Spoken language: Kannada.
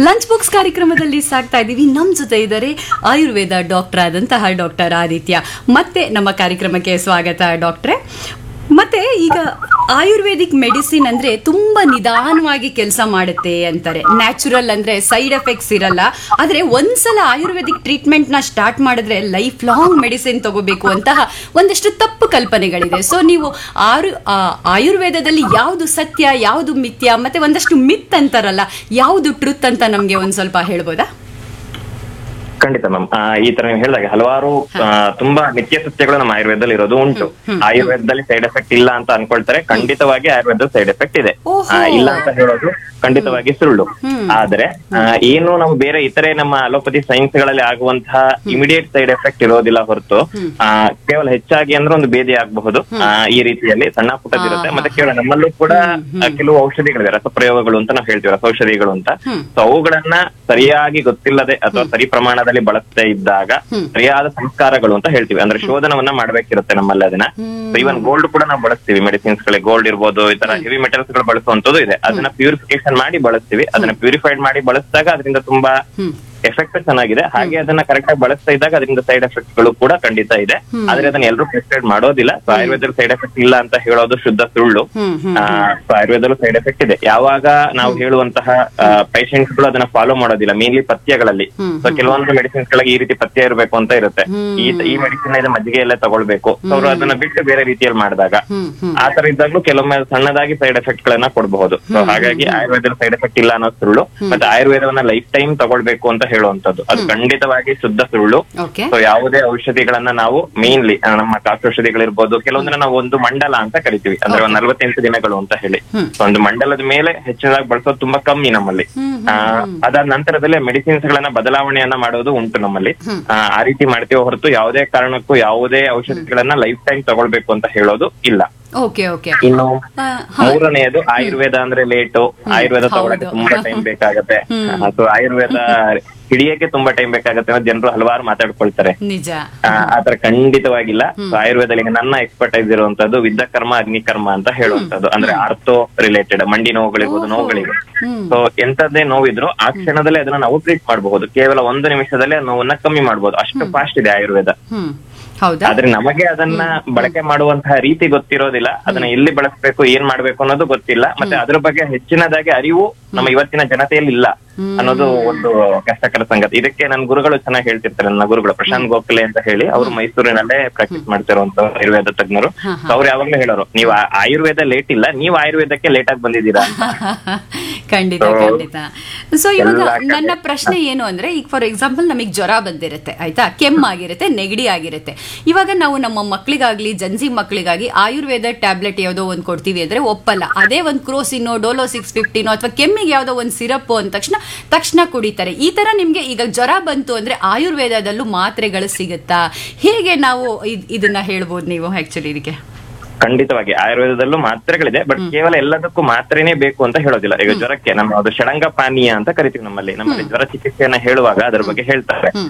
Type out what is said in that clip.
ಲಂಚ್ ಬಾಕ್ಸ್ ಕಾರ್ಯಕ್ರಮದಲ್ಲಿ ಸಾಕ್ತಾ ಇದ್ದೀವಿ ನಮ್ಮ ಜೊತೆ ಇದ್ದಾರೆ ಆಯುರ್ವೇದ ಡಾಕ್ಟರ್ ಆದಂತಹ ಡಾಕ್ಟರ್ ಆದಿತ್ಯ ಮತ್ತೆ ನಮ್ಮ ಕಾರ್ಯಕ್ರಮಕ್ಕೆ ಸ್ವಾಗತ ಡಾಕ್ಟ್ರೆ ಮತ್ತೆ ಈಗ ಆಯುರ್ವೇದಿಕ್ ಮೆಡಿಸಿನ್ ಅಂದ್ರೆ ತುಂಬಾ ನಿಧಾನವಾಗಿ ಕೆಲಸ ಮಾಡುತ್ತೆ ಅಂತಾರೆ ನ್ಯಾಚುರಲ್ ಅಂದ್ರೆ ಸೈಡ್ ಎಫೆಕ್ಟ್ಸ್ ಇರಲ್ಲ ಆದ್ರೆ ಒಂದ್ಸಲ ಆಯುರ್ವೇದಿಕ್ ಟ್ರೀಟ್ಮೆಂಟ್ ನ ಸ್ಟಾರ್ಟ್ ಮಾಡಿದ್ರೆ ಲೈಫ್ ಲಾಂಗ್ ಮೆಡಿಸಿನ್ ತಗೋಬೇಕು ಅಂತಹ ಒಂದಷ್ಟು ತಪ್ಪು ಕಲ್ಪನೆಗಳಿದೆ ಸೊ ನೀವು ಆರು ಆ, ಆಯುರ್ವೇದದಲ್ಲಿ ಯಾವುದು ಸತ್ಯ ಯಾವುದು ಮಿಥ್ಯ ಮತ್ತೆ ಒಂದಷ್ಟು ಮಿತ್ ಅಂತಾರಲ್ಲ ಯಾವುದು ಟ್ರುತ್ ಅಂತ ನಮ್ಗೆ ಒಂದ್ ಸ್ವಲ್ಪ ಹೇಳ್ಬೋದಾ ಖಂಡಿತ ಮ್ಯಾಮ್ ಈ ತರ ನೀವು ಹೇಳಿದಾಗ ಹಲವಾರು ಆ, ತುಂಬಾ ನಿತ್ಯ ಸತ್ಯಗಳು ನಮ್ಮ ಆಯುರ್ವೇದದಲ್ಲಿ ಇರೋದು ಉಂಟು ಆಯುರ್ವೇದದಲ್ಲಿ ಸೈಡ್ ಎಫೆಕ್ಟ್ ಇಲ್ಲ ಅಂತ ಅನ್ಕೊಳ್ತಾರೆ ಖಂಡಿತವಾಗಿ ಆಯುರ್ವೇದ ಸೈಡ್ ಎಫೆಕ್ಟ್ ಇದೆ ಓಹೋ. ಆ, ಇಲ್ಲ ಅಂತ ಹೇಳೋದು ಖಂಡಿತವಾಗಿ ಸುಳ್ಳು ಆದ್ರೆ ಆ, ಏನು ನಾವು ಬೇರೆ ಇತರೆ ನಮ್ಮ ಅಲೋಪತಿ ಸೈನ್ಸ್ ಗಳಲ್ಲಿ ಆಗುವಂತಹ ಇಮಿಡಿಯೇಟ್ ಸೈಡ್ ಎಫೆಕ್ಟ್ ಇರೋದಿಲ್ಲ ಹೊರತು ಆ, ಕೇವಲ ಹೆಚ್ಚಾಗಿ ಅಂದ್ರೆ ಒಂದು ಭೇದಿ ಆಗಬಹುದು ಆ, ಈ ರೀತಿಯಲ್ಲಿ ಸಣ್ಣ ಪುಟ್ಟದಿರುತ್ತೆ ಮತ್ತೆ ಕೇವಲ ನಮ್ಮಲ್ಲೂ ಕೂಡ ಆ, ಕೆಲವು ಔಷಧಿಗಳಿವೆ ರಸಪ್ರಯೋಗಗಳು ಅಂತ ನಾವು ಹೇಳ್ತೀವಿ ರಸೌಷಧಿಗಳು ಅಂತ ಸೊ ಅವುಗಳನ್ನ ಸರಿಯಾಗಿ ಗೊತ್ತಿಲ್ಲದೆ ಅಥವಾ ಸರಿ ಪ್ರಮಾಣದಲ್ಲಿ ಬಳಸ್ತಾ ಇದ್ದಾಗ ಸರಿಯಾದ ಸಂಸ್ಕಾರಗಳು ಅಂತ ಹೇಳ್ತೀವಿ ಅಂದ್ರೆ ಶೋಧನವನ್ನ ಮಾಡ್ಬೇಕಿರುತ್ತೆ ನಮ್ಮಲ್ಲಿ ಅದನ್ನ ಇವನ್ ಗೋಲ್ಡ್ ಕೂಡ ನಾವು ಬಳಸ್ತೀವಿ ಮೆಡಿಸಿನ್ಸ್ ಗಳಿಗೆ ಗೋಲ್ಡ್ ಇರ್ಬೋದು ಈ ತರ ಹೆವಿ ಮೆಟಲ್ಸ್ ಗಳು ಬಳಸುವಂತದ್ದು ಇದೆ ಅದನ್ನ ಪ್ಯೂರಿಫಿಕೇಶನ್ ಮಾಡಿ ಬಳಸ್ತೀವಿ ಅದನ್ನ ಪ್ಯೂರಿಫೈಡ್ ಮಾಡಿ ಬಳಸಿದಾಗ ಅದರಿಂದ ತುಂಬಾ ಎಫೆಕ್ಟ್ ಚೆನ್ನಾಗಿದೆ ಹಾಗೆ ಅದನ್ನ ಕರೆಕ್ಟ್ ಆಗಿ ಬಳಸ್ತಾ ಇದ್ದಾಗ ಅದರಿಂದ ಸೈಡ್ ಎಫೆಕ್ಟ್ ಗಳು ಕೂಡ ಖಂಡಿತ ಇದೆ ಆದ್ರೆ ಅದನ್ನ ಎಲ್ಲರೂ ಪ್ರಿಸ್ಕ್ರೈಬ್ ಮಾಡೋದಿಲ್ಲ ಸೊ ಆಯುರ್ವೇದದಲ್ಲಿ ಸೈಡ್ ಎಫೆಕ್ಟ್ ಇಲ್ಲ ಅಂತ ಹೇಳೋದು ಶುದ್ಧ ಸುಳ್ಳು ಹ್ಮ್, ಹ್ಮ್, ಆ, ಸೊ ಆಯುರ್ವೇದಲ್ಲೂ ಸೈಡ್ ಎಫೆಕ್ಟ್ ಇದೆ ಯಾವಾಗ ನಾವು ಹೇಳುವಂತಹ ಪೇಷಂಟ್ಸ್ ಗಳು ಅದನ್ನ ಫಾಲೋ ಮಾಡೋದಿಲ್ಲ ಮೇನ್ಲಿ ಪಥ್ಯಗಳಲ್ಲಿ ಸೊ ಕೆಲವೊಂದು ಮೆಡಿಸಿನ್ಸ್ ಗಳಿಗೆ ಈ ರೀತಿ ಪಥ್ಯ ಇರಬೇಕು ಅಂತ ಇರುತ್ತೆ ಈ ಈ ಮೆಡಿಸಿನ್ ಇದೆ ಮಜ್ಜಿಗೆಯಲ್ಲೇ ತಗೊಳ್ಬೇಕು ಸೊ ಅವರು ಅದನ್ನ ಬಿಟ್ಟು ಬೇರೆ ರೀತಿಯಲ್ಲಿ ಮಾಡಿದಾಗ ಆ ತರ ಇದ್ದಾಗ್ಲೂ ಕೆಲವೊಮ್ಮೆ ಅದು ಸಣ್ಣದಾಗಿ ಸೈಡ್ ಎಫೆಕ್ಟ್ ಗಳನ್ನ ಕೊಡಬಹುದು ಸೊ ಹಾಗಾಗಿ ಆಯುರ್ವೇದದಲ್ಲಿ ಸೈಡ್ ಎಫೆಕ್ಟ್ ಇಲ್ಲ ಅನ್ನೋ ಸುಳ್ಳು ಮತ್ತೆ ಆಯುರ್ವೇದವನ್ನ ಲೈಫ್ ಟೈಮ್ ತಗೊಳ್ಬೇಕು ಅಂತ ಹೇಳುವಂತದ್ದು ಅದು ಖಂಡಿತವಾಗಿ ಶುದ್ಧ ಸುಳ್ಳು ಓಕೆ ಸೊ ಯಾವುದೇ ಔಷಧಿಗಳನ್ನ ನಾವು ಮೇನ್ಲಿ ನಮ್ಮ ಕಾಫಿ ಔಷಧಿಗಳಿರ್ಬೋದು ಕೆಲವೊಂದನ್ನ ನಾವು ಒಂದು ಮಂಡಲ ಅಂತ ಕರಿತೀವಿ ಅಂದ್ರೆ ಒಂದ್ ನಲ್ವತ್ತೆಂಟು ದಿನಗಳು ಅಂತ ಹೇಳಿ So, ಒಂದು ಮಂಡಲದ ಮೇಲೆ ಹೆಚ್ಚಿನದಾಗಿ ಬಳಸೋದು ತುಂಬಾ ಕಮ್ಮಿ ನಮ್ಮಲ್ಲಿ ಆ, ಅದಾದ ನಂತರದಲ್ಲೇ ಮೆಡಿಸಿನ್ಸ್ ಗಳನ್ನ ಬದಲಾವಣೆಯನ್ನ ಮಾಡೋದು ಉಂಟು ನಮ್ಮಲ್ಲಿ ಆ, ಆ ರೀತಿ ಮಾಡ್ತೀವಿ ಹೊರತು ಯಾವುದೇ ಕಾರಣಕ್ಕೂ ಯಾವುದೇ ಔಷಧಿಗಳನ್ನ ಲೈಫ್ ಟೈಮ್ ತಗೊಳ್ಬೇಕು ಅಂತ ಹೇಳೋದು ಇಲ್ಲ ಓಕೆ ಓಕೆ ಇನ್ನು ಆ, ಮೂರನೆಯದು ಆಯುರ್ವೇದ ಅಂದ್ರೆ ಲೇಟು ಆಯುರ್ವೇದ ತಗೊಳಕ್ಕೆ ಹೌದು. ತುಂಬಾ ಟೈಮ್ ಬೇಕಾಗತ್ತೆ ಸೊ ಆಯುರ್ವೇದ ಹಿಡಿಯಕ್ಕೆ ತುಂಬಾ ಟೈಮ್ ಬೇಕಾಗತ್ತೆ ಅಂತ ಜನರು ಹಲವಾರು ಮಾತಾಡ್ಕೊಳ್ತಾರೆ ನಿಜ ಆ, ಆತರ ಖಂಡಿತವಾಗಿಲ್ಲ So, ಆಯುರ್ವೇದದಲ್ಲಿ ಈಗ ನನ್ನ ಎಕ್ಸ್ಪರ್ಟೈಸ್ ಇರುವಂತದ್ದು ವಿದ್ಯ ಕರ್ಮ ಅಗ್ನಿಕರ್ಮ ಅಂತ ಹೇಳುವಂತದ್ದು ಅಂದ್ರೆ ಆರ್ಥೋ ರಿಲೇಟೆಡ್ ಮಂಡಿ ನೋವುಗಳಿರ್ಬೋದು ನೋವುಗಳಿಗೆ ಸೊ ಎಂತದ್ದೇ ನೋವಿದ್ರು ಆ ಕ್ಷಣದಲ್ಲೇ ಅದನ್ನ ನಾವು ಟ್ರೀಟ್ ಮಾಡಬಹುದು ಕೇವಲ ಒಂದು ನಿಮಿಷದಲ್ಲೇ ಆ ನೋವನ್ನ ಕಮ್ಮಿ ಮಾಡಬಹುದು ಅಷ್ಟು ಫಾಸ್ಟ್ ಇದೆ ಆಯುರ್ವೇದ ಹ್ಮ್ ಹೌದಾ ಆದ್ರೆ ನಮಗೆ ಅದನ್ನ ಬಳಕೆ ಮಾಡುವಂತಹ ರೀತಿ ಗೊತ್ತಿರೋದಿಲ್ಲ ಅದನ್ನ ಎಲ್ಲಿ ಬಳಸಬೇಕು ಏನ್ ಮಾಡ್ಬೇಕು ಅನ್ನೋದು ಗೊತ್ತಿಲ್ಲ ಮತ್ತೆ ಅದ್ರ ಬಗ್ಗೆ ಹೆಚ್ಚಿನದಾಗಿ ಅರಿವು ನಮ್ಮ ಇವತ್ತಿನ ಜನತೆಯಲ್ಲಿ ಇಲ್ಲ ಅನ್ನೋದು ಒಂದು ಕಷ್ಟಕರ ಸಂಗತಿ ಇದಕ್ಕೆ ನನ್ನ ಗುರುಗಳು ಚೆನ್ನಾಗಿ ಹೇಳ್ತಿರ್ತಾರೆ ನನ್ನ ಗುರುಗಳು ಪ್ರಶಾಂತ್ ಗೋಖಲೆ ಅಂತ ಹೇಳಿ ಅವರು ಮೈಸೂರಿನಲ್ಲೇ ಪ್ರಾಕ್ಟೀಸ್ ಮಾಡ್ತಿರುವಂತ ಆಯುರ್ವೇದ ತಜ್ಞರು So ಅವ್ರು ಯಾವಾಗ್ಲೂ ಹೇಳೋರು ನೀವು ಆ- ಆಯುರ್ವೇದ ಲೇಟ್ ಇಲ್ಲ ನೀವು ಆಯುರ್ವೇದಕ್ಕೆ ಲೇಟ್ ಆಗಿ ಬಂದಿದ್ದೀರಾ ಅಂತ. ಖಂಡಿತ So, ಖಂಡಿತ ಸೊ ಇವಾಗ ಎಲ್ಲ ಕಡೆ- ನನ್ನ ಪ್ರಶ್ನೆ ಏನು ಅಂದ್ರೆ ಈಗ ಫಾರ್ ಎಕ್ಸಾಂಪಲ್ ನಮಗೆ ಜ್ವರ ಬಂದಿರುತ್ತೆ ಆಯ್ತಾ ಕೆಮ್ಮಾಗಿರುತ್ತೆ ನೆಗಡಿ ಆಗಿರುತ್ತೆ ಇವಾಗ ನಾವು ನಮ್ಮ ಮಕ್ಕಳಿಗಾಗ್ಲಿ ಜನ್ಸಿ ಮಕ್ಕಳಿಗಾಗಿ ಆಯುರ್ವೇದ ಟ್ಯಾಬ್ಲೆಟ್ ಯಾವುದೋ ಒಂದು ಕೊಡ್ತೀವಿ ಅಂದ್ರೆ ಒಪ್ಪಲ್ಲ ಅದೇ ಒಂದು ಕ್ರೋಸಿನೋ ಡೋಲೋ ಸಿಕ್ಸ್ ಫಿಫ್ಟಿನೋ ಅಥವಾ ಕೆಮ್ಮಿಗೆ ಯಾವುದೋ ಒಂದು ಸಿರಪ್ ಅಂದ ತಕ್ಷಣ ತಕ್ಷಣ ಕುಡಿತಾರೆ ಈ ತರ ನಿಮ್ಗೆ ಈಗ ಜ್ವರ ಬಂತು ಅಂದ್ರೆ ಆಯುರ್ವೇದದಲ್ಲೂ ಮಾತ್ರೆಗಳು ಸಿಗುತ್ತಾ ಹೇಗೆ ನಾವು ಇದ್- ಇದನ್ನ ಹೇಳ್ಬೋದು ನೀವು ಆಕ್ಚುಲಿ ಇದಕ್ಕೆ ಖಂಡಿತವಾಗಿ ಆಯುರ್ವೇದದಲ್ಲೂ ಮಾತ್ರೆಗಳಿದೆ ಬಟ್ ಕೇವಲ ಎಲ್ಲದಕ್ಕೂ ಮಾತ್ರೆನೇ ಬೇಕು ಅಂತ ಹೇಳೋದಿಲ್ಲ ಈಗ ಜ್ವರಕ್ಕೆ ನಮ್ಮ ಅದು ಷಡಂಗ ಪಾನೀಯ ಅಂತ ಕರಿತೀವಿ ನಮ್ಮಲ್ಲಿ ನಮ್ಮಲ್ಲಿ ಜ್ವರ ಚಿಕಿತ್ಸೆಯನ್ನ ಹೇಳುವಾಗ ಅದ್ರ ಬಗ್ಗೆ ಹೇಳ್ತಾರೆ